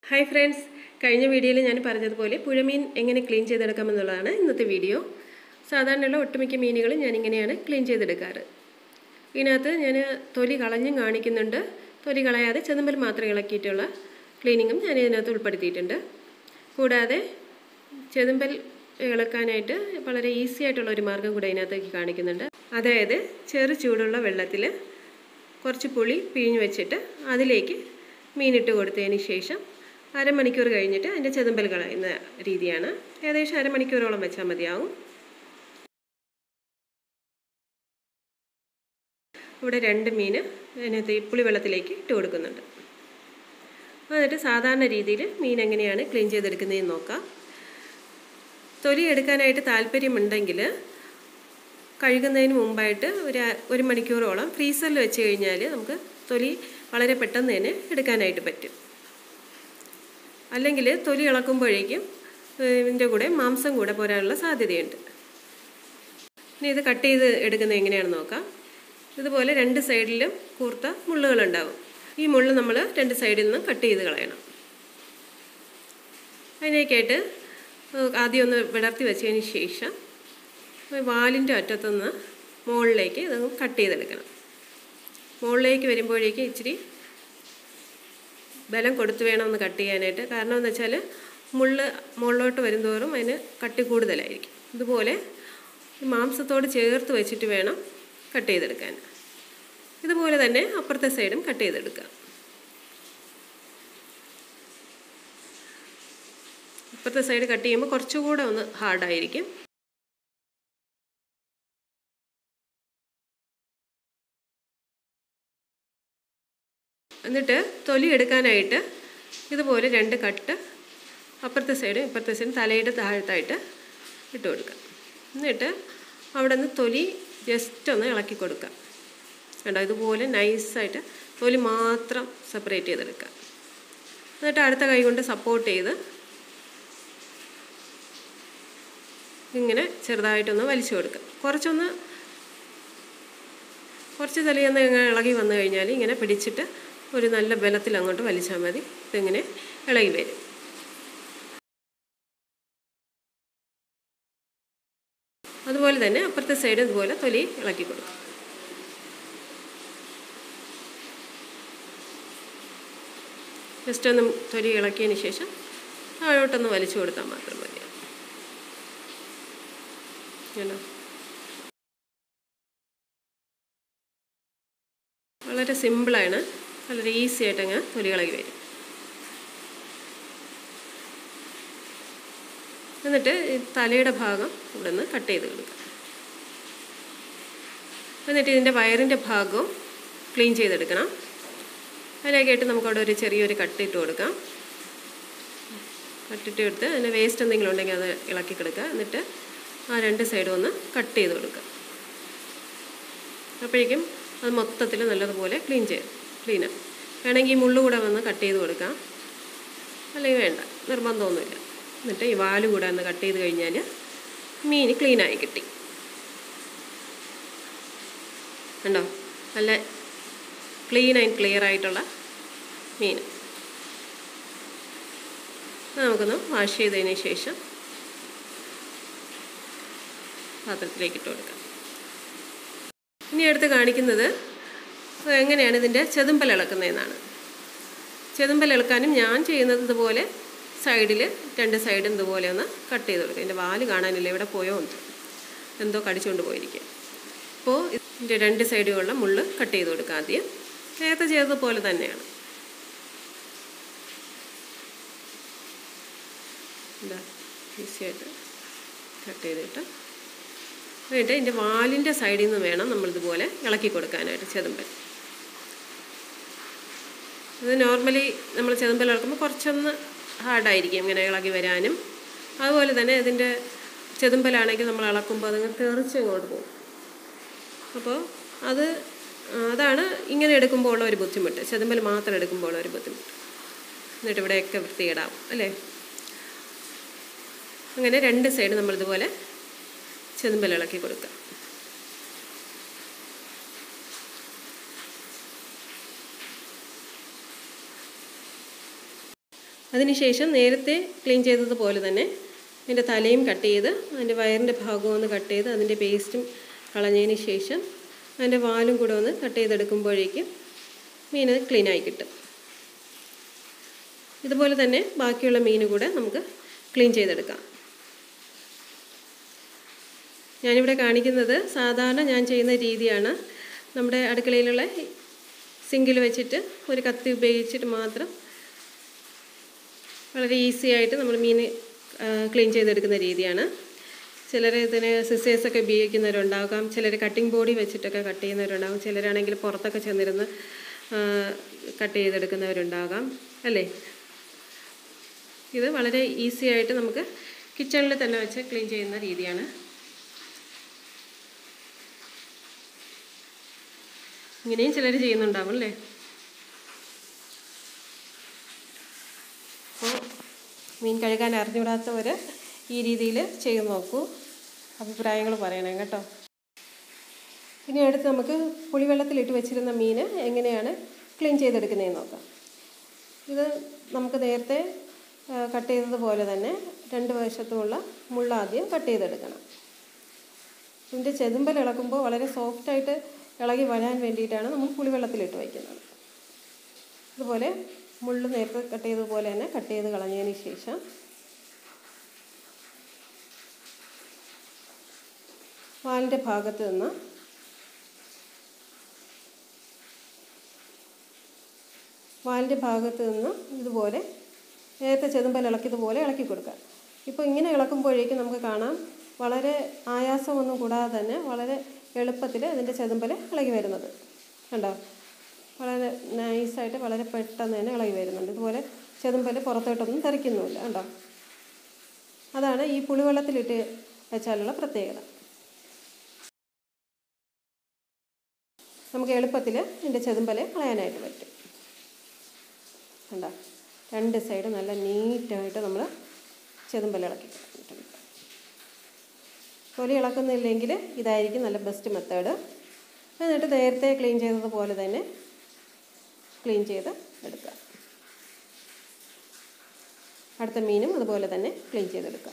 Hi friends കഴിഞ്ഞ വീഡിയോയിൽ ഞാൻ പറഞ്ഞതുപോലെ പുഴമീൻ എങ്ങനെ ക്ലീൻ ചെയ്തെടുക്കാമെന്നുള്ളതാണ് ഇന്നത്തെ വീഡിയോ സാധാരണയുള്ള ഒട്ടുമിക്ക മീനുകളും ഞാൻ ഇങ്ങനെയാണ് ക്ലീൻ ചെയ്തെടുക്കാറ് ഇതിനകത്ത് ഞാൻ തൊലി കളഞ്ഞും കാണിക്കുന്നുണ്ട് തൊലി കളയാതെ ചെതുമ്പൽ മാത്രം ഇളക്കിയിട്ടുള്ള ക്ലീനിങ്ങും ഞാൻ ഇതിനകത്ത് ഉൾപ്പെടുത്തിയിട്ടുണ്ട് കൂടാതെ ചെതുമ്പൽ ഇളക്കാനായിട്ട് വളരെ ഈസി ആയിട്ടുള്ള ഒരു മാർഗ്ഗം കൂടെ ഇതിനകത്തേക്ക് കാണിക്കുന്നുണ്ട് അതായത് ചെറു ചൂടുള്ള വെള്ളത്തിൽ കുറച്ച് പുളി പിഴിഞ്ഞ് വെച്ചിട്ട് അതിലേക്ക് മീനിട്ട് കൊടുത്തതിന് ശേഷം അരമണിക്കൂർ കഴിഞ്ഞിട്ട് അതിൻ്റെ ചെതുമ്പൽ കളയുന്ന രീതിയാണ് ഏകദേശം അരമണിക്കൂറോളം വെച്ചാൽ മതിയാവും ഇവിടെ രണ്ട് മീൻ അതിനകത്ത് ഈ പുളിവെള്ളത്തിലേക്ക് ഇട്ട് കൊടുക്കുന്നുണ്ട് എന്നിട്ട് സാധാരണ രീതിയിൽ മീൻ എങ്ങനെയാണ് ക്ലീൻ ചെയ്തെടുക്കുന്നതെന്ന് നോക്കാം തൊലി എടുക്കാനായിട്ട് താല്പര്യമുണ്ടെങ്കിൽ കഴുകുന്നതിന് മുമ്പായിട്ട് ഒരു ഒരു മണിക്കൂറോളം ഫ്രീസറിൽ വെച്ച് കഴിഞ്ഞാൽ നമുക്ക് തൊലി വളരെ പെട്ടെന്ന് തന്നെ എടുക്കാനായിട്ട് പറ്റും അല്ലെങ്കിൽ തൊലി ഇളക്കുമ്പോഴേക്കും ഇതിൻ്റെ കൂടെ മാംസം കൂടെ പോരാനുള്ള സാധ്യതയുണ്ട് ഇനി ഇത് കട്ട് ചെയ്ത് എടുക്കുന്നത് എങ്ങനെയാണെന്ന് നോക്കാം ഇതുപോലെ രണ്ട് സൈഡിലും കൂർത്ത മുള്ളുകളുണ്ടാവും ഈ മുള്ള് നമ്മൾ രണ്ട് സൈഡിൽ നിന്നും കട്ട് ചെയ്ത് കളയണം അതിനേക്കായിട്ട് ആദ്യം ഒന്ന് വിടർത്തി വെച്ചതിന് ശേഷം വാലിൻ്റെ അറ്റത്തുനിന്ന് മുകളിലേക്ക് ഇത് കട്ട് ചെയ്തെടുക്കണം മുകളിലേക്ക് വരുമ്പോഴേക്കും ഇച്ചിരി ബലം കൊടുത്തു വേണമെന്ന് കട്ട് ചെയ്യാനായിട്ട് കാരണം എന്ന് വെച്ചാൽ മുള്ള് മുകളിലോട്ട് വരുന്തോറും അതിന് കട്ടി കൂടുതലായിരിക്കും ഇതുപോലെ മാംസത്തോട് ചേർത്ത് വെച്ചിട്ട് വേണം കട്ട് ചെയ്തെടുക്കാൻ ഇതുപോലെ തന്നെ അപ്പുറത്തെ സൈഡും കട്ട് ചെയ്തെടുക്കുക അപ്പുറത്തെ സൈഡ് കട്ട് ചെയ്യുമ്പോൾ കുറച്ചുകൂടെ ഒന്ന് ഹാർഡായിരിക്കും എന്നിട്ട് തൊലി എടുക്കാനായിട്ട് ഇതുപോലെ രണ്ട് കട്ട് അപ്പുറത്തെ സൈഡ് ഇപ്പുറത്തെ സൈഡ് തലയുടെ താഴത്തായിട്ട് ഇട്ട് കൊടുക്കുക എന്നിട്ട് അവിടെ നിന്ന് തൊലി ജസ്റ്റ് ഒന്ന് ഇളക്കി കൊടുക്കുക കണ്ടോ ഇതുപോലെ നൈസായിട്ട് തൊലി മാത്രം സെപ്പറേറ്റ് ചെയ്തെടുക്കുക എന്നിട്ട് അടുത്ത കൈ കൊണ്ട് സപ്പോർട്ട് ചെയ്ത് ഇങ്ങനെ ചെറുതായിട്ടൊന്ന് വലിച്ചു കൊടുക്കുക കുറച്ചൊന്ന് കുറച്ച് തലയൊന്ന് ഇങ്ങനെ ഇളകി വന്നു കഴിഞ്ഞാൽ ഇങ്ങനെ പിടിച്ചിട്ട് ഒരു നല്ല ബലത്തിൽ അങ്ങോട്ട് വലിച്ചാൽ മതി ഇതിങ്ങനെ ഇളകി വരും അതുപോലെ തന്നെ അപ്പുറത്തെ സൈഡ് ഇതുപോലെ തൊലി ഇളക്കി കൊടുക്കും ജസ്റ്റ് ഒന്ന് തൊലി ഇളക്കിയതിന് ശേഷം താഴോട്ടൊന്ന് വലിച്ചു കൊടുത്താൽ മാത്രം മതി കേട്ടോ വളരെ സിമ്പിളാണ് വളരെ ഈസി ആയിട്ട് അങ്ങ് തൊലി ഇളകി വരും എന്നിട്ട് തലയുടെ ഭാഗം ഇവിടെ നിന്ന് കട്ട് ചെയ്ത് കൊടുക്കുക എന്നിട്ട് ഇതിൻ്റെ വയറിൻ്റെ ഭാഗവും ക്ലീൻ ചെയ്തെടുക്കണം അതിലേക്കായിട്ട് നമുക്കവിടെ ഒരു ചെറിയൊരു കട്ടിട്ട് കൊടുക്കാം കട്ടിട്ട് കൊടുത്ത് അതിൻ്റെ വേസ്റ്റ് എന്തെങ്കിലും ഉണ്ടെങ്കിൽ അത് ഇളക്കി കൊടുക്കുക എന്നിട്ട് ആ രണ്ട് സൈഡും ഒന്ന് കട്ട് ചെയ്ത് കൊടുക്കുക അപ്പോഴേക്കും അത് മൊത്തത്തിൽ നല്ലതുപോലെ ക്ലീൻ ചെയ്യും ക്ലീനാണ് വേണമെങ്കിൽ ഈ മുള്ളു കൂടെ വന്ന് കട്ട് ചെയ്ത് കൊടുക്കാം അല്ലെങ്കിൽ വേണ്ട നിർബന്ധമൊന്നുമില്ല എന്നിട്ട് ഈ വാല് കൂടെ ഒന്ന് കട്ട് ചെയ്ത് കഴിഞ്ഞാൽ മീൻ ക്ലീനായി കിട്ടി കണ്ടോ നല്ല ക്ലീൻ ആൻഡ് ക്ലിയർ ആയിട്ടുള്ള മീൻ നമുക്കൊന്ന് വാഷ് ചെയ്തതിന് ശേഷം പാത്രത്തിലേക്ക് ഇട്ട് കൊടുക്കാം ഇനി അടുത്ത് കാണിക്കുന്നത് എങ്ങനെയാണ് ഇതിൻ്റെ ചെതുമ്പൽ ഇളക്കുന്നതെന്നാണ് ചെതുമ്പൽ ഇളക്കാനും ഞാൻ ചെയ്യുന്നത് ഇതുപോലെ സൈഡിൽ രണ്ട് സൈഡും ഇതുപോലെ ഒന്ന് കട്ട് ചെയ്ത് കൊടുക്കുക എൻ്റെ വാല് കാണാനില്ല ഇവിടെ പോയോ ഒന്ന് എന്തോ കടിച്ചുകൊണ്ട് പോയിരിക്കുക അപ്പോൾ ഇതിൻ്റെ രണ്ട് സൈഡുകളുള്ള മുള്ള് കട്ട് ചെയ്ത് കൊടുക്കുക ആദ്യം നേരത്തെ ചെയ്തതുപോലെ തന്നെയാണ് എന്താ ഈസിയായിട്ട് കട്ട് ചെയ്തിട്ട് എന്നിട്ട് ഇതിൻ്റെ വാലിൻ്റെ സൈഡിൽ നിന്ന് വേണം നമ്മളിതുപോലെ ഇളക്കി കൊടുക്കാനായിട്ട് ചെതുമ്പൽ ഇത് നോർമലി നമ്മൾ ചെതുമ്പൽ ഇളക്കുമ്പോൾ കുറച്ചൊന്ന് ഹാർഡായിരിക്കും ഇങ്ങനെ ഇളകി വരാനും അതുപോലെ തന്നെ ഇതിൻ്റെ ചെതുമ്പലാണെങ്കിൽ നമ്മൾ ഇളക്കുമ്പോൾ അതങ്ങ് തെറിച്ച് ഇങ്ങോട്ട് പോകും അപ്പോൾ അത് അതാണ് ഇങ്ങനെ എടുക്കുമ്പോൾ ഉള്ള ഒരു ബുദ്ധിമുട്ട് ചെതുമ്പൽ മാത്രം എടുക്കുമ്പോൾ ഉള്ള ഒരു ബുദ്ധിമുട്ട് എന്നിട്ട് ഇവിടെയൊക്കെ വൃത്തികേടാവും അല്ലേ അങ്ങനെ രണ്ട് സൈഡ് നമ്മളിതുപോലെ ചെതുമ്പൽ ഇളക്കി കൊടുക്കുക അതിനുശേഷം നേരത്തെ ക്ലീൻ ചെയ്തതുപോലെ തന്നെ അതിൻ്റെ തലയും കട്ട് ചെയ്ത് അതിൻ്റെ വയറിൻ്റെ ഭാഗവും ഒന്ന് കട്ട് ചെയ്ത് അതിൻ്റെ പേസ്റ്റും കളഞ്ഞതിന് ശേഷം അതിൻ്റെ വാലും കൂടെ ഒന്ന് കട്ട് ചെയ്തെടുക്കുമ്പോഴേക്കും മീൻ ക്ലീനായി കിട്ടും ഇതുപോലെ തന്നെ ബാക്കിയുള്ള മീൻ കൂടെ നമുക്ക് ക്ലീൻ ചെയ്തെടുക്കാം ഞാനിവിടെ കാണിക്കുന്നത് സാധാരണ ഞാൻ ചെയ്യുന്ന രീതിയാണ് നമ്മുടെ അടുക്കളയിലുള്ള സിങ്കിൽ വെച്ചിട്ട് ഒരു കത്തി ഉപയോഗിച്ചിട്ട് മാത്രം വളരെ ഈസി ആയിട്ട് നമ്മൾ മീൻ ക്ലീൻ ചെയ്തെടുക്കുന്ന രീതിയാണ് ചിലർ ഇതിന് സിസേഴ്സൊക്കെ ഉപയോഗിക്കുന്നവരുണ്ടാകാം ചിലർ കട്ടിംഗ് ബോർഡി വെച്ചിട്ടൊക്കെ കട്ട് ചെയ്യുന്നവരുണ്ടാകും ചിലരാണെങ്കിൽ പുറത്തൊക്കെ ചെന്നിരുന്ന് കട്ട് ചെയ്തെടുക്കുന്നവരുണ്ടാകാം അല്ലേ ഇത് വളരെ ഈസി ആയിട്ട് നമുക്ക് കിച്ചണിൽ തന്നെ വെച്ച് ക്ലീൻ ചെയ്യുന്ന രീതിയാണ് ഇങ്ങനെയും ചിലർ ചെയ്യുന്നുണ്ടാവും അല്ലേ അപ്പോൾ മീൻ കഴുകാൻ അറിഞ്ഞുകൂടാത്തവർ ഈ രീതിയിൽ ചെയ്ത് നോക്കൂ അഭിപ്രായങ്ങൾ പറയണം കേട്ടോ ഇനി അടുത്ത് നമുക്ക് പുളിവെള്ളത്തിലിട്ട് വെച്ചിരുന്ന മീൻ എങ്ങനെയാണ് ക്ലീൻ ചെയ്തെടുക്കുന്നതെന്ന് നോക്കാം ഇത് നമുക്ക് നേരത്തെ കട്ട് ചെയ്തതുപോലെ തന്നെ രണ്ട് വശത്തുമുള്ള മുള്ളാദ്യം കട്ട് ചെയ്തെടുക്കണം ഇതിൻ്റെ ചെതുമ്പൽ ഇളക്കുമ്പോൾ വളരെ സോഫ്റ്റായിട്ട് ഇളകി വരാൻ വേണ്ടിയിട്ടാണ് നമ്മൾ പുളിവെള്ളത്തിലിട്ട് വയ്ക്കുന്നത് അതുപോലെ മുള്ള് നേരത്തെ കട്ട് ചെയ്തതുപോലെ തന്നെ കട്ട് ചെയ്ത് കളഞ്ഞതിന് ശേഷം വാലിൻ്റെ ഭാഗത്ത് നിന്ന് വാലിൻ്റെ ഭാഗത്ത് നിന്ന് ഇതുപോലെ നേരത്തെ ചെതുമ്പൽ ഇളക്കിയതുപോലെ ഇളക്കി കൊടുക്കുക ഇപ്പോൾ ഇങ്ങനെ ഇളക്കുമ്പോഴേക്കും നമുക്ക് കാണാം വളരെ ആയാസമൊന്നും കൂടാതെ തന്നെ വളരെ എളുപ്പത്തിൽ അതിൻ്റെ ചെതുമ്പൽ ഇളകി വരുന്നത് കണ്ടോ വളരെ നൈസായിട്ട് വളരെ പെട്ടെന്ന് തന്നെ ഇളകി വരുന്നുണ്ട് ഇതുപോലെ ചെതുമ്പൽ പുറത്തോട്ടൊന്നും തെറിക്കുന്നുമില്ല കണ്ടോ അതാണ് ഈ പുളിവെള്ളത്തിലിട്ട് വെച്ചാലുള്ള പ്രത്യേകത നമുക്ക് എളുപ്പത്തിൽ ഇതിൻ്റെ ചെതുമ്പൽ കളയാനായിട്ട് പറ്റും കണ്ടോ രണ്ട് സൈഡ് നല്ല നീറ്റായിട്ട് നമ്മൾ ചെതുമ്പൽ ഇളക്കി കളഞ്ഞിട്ടുണ്ട് തൊലി ഇളക്കുന്നില്ലെങ്കിൽ ഇതായിരിക്കും നല്ല ബെസ്റ്റ് മെത്തേഡ് എന്നിട്ട് നേരത്തെ ക്ലീൻ ചെയ്തതുപോലെ തന്നെ ക്ലീൻ ചെയ്ത് എടുക്കുക അടുത്ത മീനും അതുപോലെ തന്നെ ക്ലീൻ ചെയ്തെടുക്കുക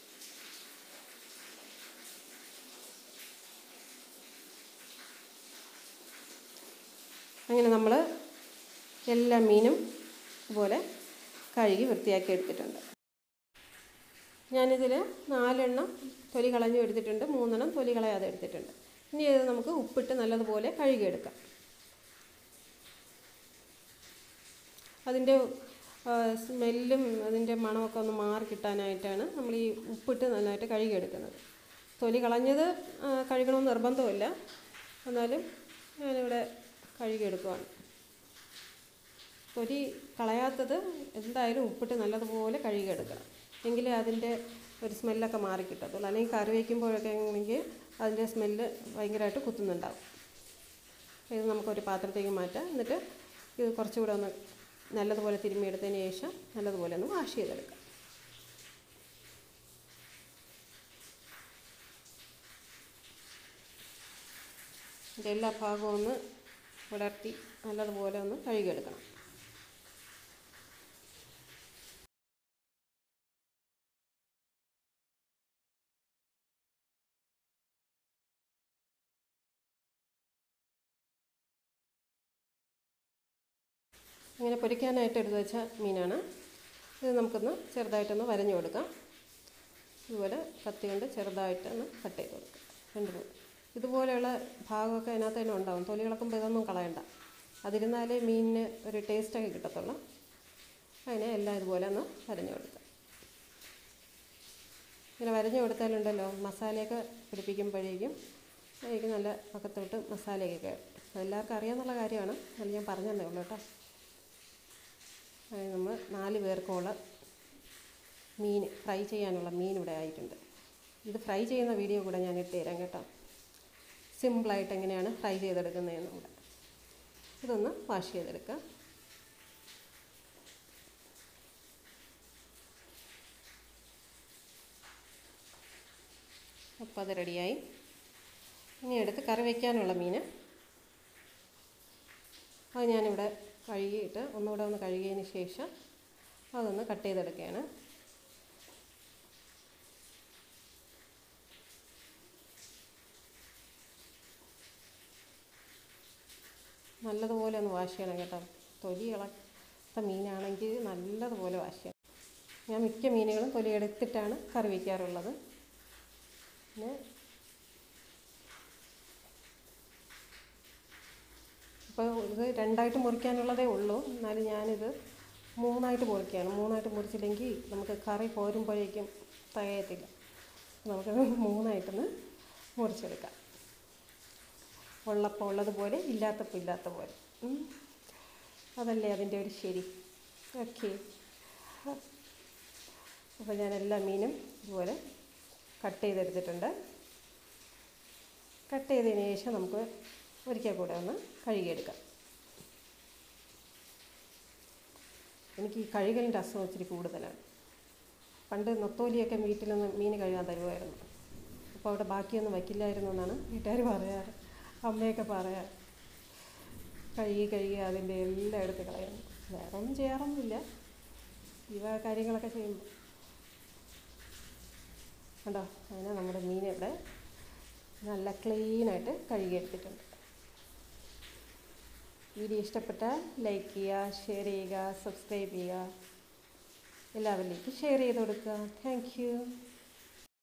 അങ്ങനെ നമ്മൾ എല്ലാ മീനും ഇതുപോലെ കഴുകി വൃത്തിയാക്കി എടുത്തിട്ടുണ്ട് ഞാനിതിൽ നാലെണ്ണം തൊലി കളഞ്ഞു എടുത്തിട്ടുണ്ട് മൂന്നെണ്ണം തൊലി കളയാതെ എടുത്തിട്ടുണ്ട് ഇനി ഇത് നമുക്ക് ഉപ്പിട്ട് നല്ലതുപോലെ കഴുകിയെടുക്കാം അതിൻ്റെ സ്മെല്ലും അതിൻ്റെ മണമൊക്കെ ഒന്ന് മാറി കിട്ടാനായിട്ടാണ് നമ്മൾ ഈ ഉപ്പിട്ട് നന്നായിട്ട് കഴുകിയെടുക്കുന്നത് തൊലി കളഞ്ഞത് കഴുകണമെന്ന് നിർബന്ധമില്ല എന്നാലും ഞാനിവിടെ കഴുകിയെടുക്കുവാണ് തൊലി കളയാത്തത് എന്തായാലും ഉപ്പിട്ട് നല്ലതുപോലെ കഴുകിയെടുക്കണം എങ്കിലേ അതിൻ്റെ ഒരു സ്മെല്ലൊക്കെ മാറി കിട്ടത്തുള്ളൂ അല്ലെങ്കിൽ കറി വയ്ക്കുമ്പോഴൊക്കെ ആണെങ്കിൽ അതിൻ്റെ സ്മെല്ല് ഭയങ്കരമായിട്ട് കുത്തുന്നുണ്ടാവും ഇത് നമുക്കൊരു പാത്രത്തേക്ക് മാറ്റാം എന്നിട്ട് ഇത് കുറച്ചുകൂടെ ഒന്ന് നല്ലതുപോലെ തിരുമ്മിയെടുത്തതിന് ശേഷം നല്ലതുപോലെ ഒന്ന് വാഷ് ചെയ്തെടുക്കാം ഇതിൻ്റെ എല്ലാ ഭാഗവും ഒന്ന് ഉലർത്തി നല്ലതുപോലെ ഒന്ന് കഴുകിയെടുക്കണം ഇങ്ങനെ പൊരിക്കാനായിട്ട് എടുത്ത് വെച്ച മീനാണ് ഇത് നമുക്കൊന്ന് ചെറുതായിട്ടൊന്ന് വരഞ്ഞു കൊടുക്കാം ഇതുപോലെ കത്തി കൊണ്ട് ചെറുതായിട്ടൊന്ന് കട്ട് ചെയ്ത് കൊടുക്കുക രണ്ട് മൂന്ന് ഇതുപോലെയുള്ള ഭാഗമൊക്കെ അതിനകത്ത് തന്നെ ഉണ്ടാവും തൊലി ഇളക്കുമ്പോൾ ഇതൊന്നും കളയണ്ട അതിരുന്നാലേ മീനിന് ഒരു ടേസ്റ്റൊക്കെ കിട്ടത്തുള്ളൂ അതിനെ എല്ലാം ഇതുപോലെ ഒന്ന് വരഞ്ഞു കൊടുക്കുക ഇങ്ങനെ വരഞ്ഞു കൊടുത്താലുണ്ടല്ലോ മസാലയൊക്കെ പിടിപ്പിക്കുമ്പോഴേക്കും അതിലേക്ക് നല്ല പക്കത്തോട്ട് മസാലയൊക്കെ കയറും അതെല്ലാവർക്കും അറിയാമെന്നുള്ള കാര്യമാണ് അത് ഞാൻ പറഞ്ഞതന്നേ ഉള്ളൂ കേട്ടോ നമ്മൾ നാല് പേർക്കുള്ള മീൻ ഫ്രൈ ചെയ്യാനുള്ള മീൻ ഇവിടെ ആയിട്ടുണ്ട് ഇത് ഫ്രൈ ചെയ്യുന്ന വീഡിയോ കൂടെ ഞാൻ ഇട്ട് തരാം കേട്ടോ സിമ്പിളായിട്ട് എങ്ങനെയാണ് ഫ്രൈ ചെയ്തെടുക്കുന്നതെന്നും കൂടെ ഇതൊന്ന് വാഷ് ചെയ്തെടുക്കാം അപ്പോൾ അത് റെഡിയായി ഇനി എടുത്ത് കറി വയ്ക്കാനുള്ള മീൻ അത് ഞാനിവിടെ കഴുകിയിട്ട് ഒന്നുകൂടെ ഒന്ന് കഴുകിയതിന് ശേഷം അതൊന്ന് കട്ട് ചെയ്തെടുക്കുകയാണ് നല്ലതുപോലെ ഒന്ന് വാഷ് ചെയ്യണം കേട്ടോ തൊലി ഇളത്ത മീനാണെങ്കിൽ നല്ലതുപോലെ വാഷ് ചെയ്യണം ഞാൻ മിക്ക മീനുകളും തൊലി എടുത്തിട്ടാണ് കറി വയ്ക്കാറുള്ളത് പിന്നെ ഇപ്പോൾ ഇത് രണ്ടായിട്ട് മുറിക്കാനുള്ളതേ ഉള്ളൂ എന്നാലും ഞാനിത് മൂന്നായിട്ട് മുറിക്കുകയാണ് മൂന്നായിട്ട് മുറിച്ചില്ലെങ്കിൽ നമുക്ക് കറി പോരുമ്പോഴേക്കും തികയത്തില്ല നമുക്കത് മൂന്നായിട്ടൊന്ന് മുറിച്ചെടുക്കാം ഉള്ളപ്പോൾ ഉള്ളതുപോലെ ഇല്ലാത്തപ്പോൾ ഇല്ലാത്ത പോലെ ഉം. അതല്ലേ അതിൻ്റെ ഒരു ശരി ഓക്കെ അപ്പോൾ ഞാൻ എല്ലാ മീനും ഇതുപോലെ കട്ട് ചെയ്തെടുത്തിട്ടുണ്ട് കട്ട് ചെയ്തതിന് ശേഷം നമുക്ക് ഒരിക്കൽ കൂടെ ഒന്ന് കഴുകിയെടുക്കാം എനിക്ക് ഈ കഴുകലിൻ്റെ അസുഖം ഇച്ചിരി കൂടുതലാണ് പണ്ട് നൊത്തോലിയൊക്കെ വീട്ടിലൊന്ന് മീൻ കഴുകാൻ തരുമായിരുന്നു അപ്പോൾ അവിടെ ബാക്കിയൊന്നും വയ്ക്കില്ലായിരുന്നു എന്നാണ് വീട്ടുകാർ പറയാറ് അമ്മയൊക്കെ പറയാറ് കഴുകി കഴുകി അതിൻ്റെ എല്ലാം എടുത്ത് കളയുന്നു വേറെ ഒന്നും ചെയ്യാറൊന്നുമില്ല ഇവ കാര്യങ്ങളൊക്കെ ചെയ്യുമ്പോൾ കണ്ടോ അങ്ങനെ നമ്മുടെ മീൻ ഇവിടെ നല്ല ക്ലീനായിട്ട് കഴുകിയെടുത്തിട്ടുണ്ട് വീഡിയോ ഇഷ്ടപ്പെട്ടാൽ ലൈക്ക് ചെയ്യുക ഷെയർ ചെയ്യുക സബ്സ്ക്രൈബ് ചെയ്യുക എല്ലാവരിലേക്കും ഷെയർ ചെയ്ത് കൊടുക്കുക താങ്ക് യു